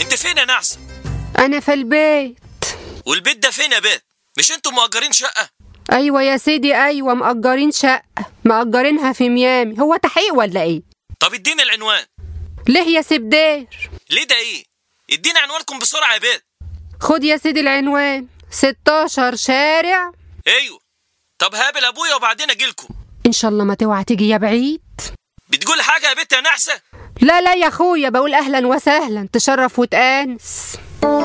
انت فين يا نعسه انا في البيت والبيت ده فين يا بيت مش انتوا مؤجرين شقه ايوه يا سيدي ايوه مأجرين شقة مأجرينها في ميامي هو تحقيق ولا ايه طب اديني العنوان ليه يا سبدير ليه ده ايه اديني عنوانكم بسرعه يا بيت خد يا سيدي العنوان 16 شارع ايوه طب هقابل ابويا وبعدين اجيلكم ان شاء الله ما توعى تيجي يا بعيد بتقول حاجه يا بنت يا نعسه لا لا يا اخويا بقول اهلا وسهلا تشرف وتانس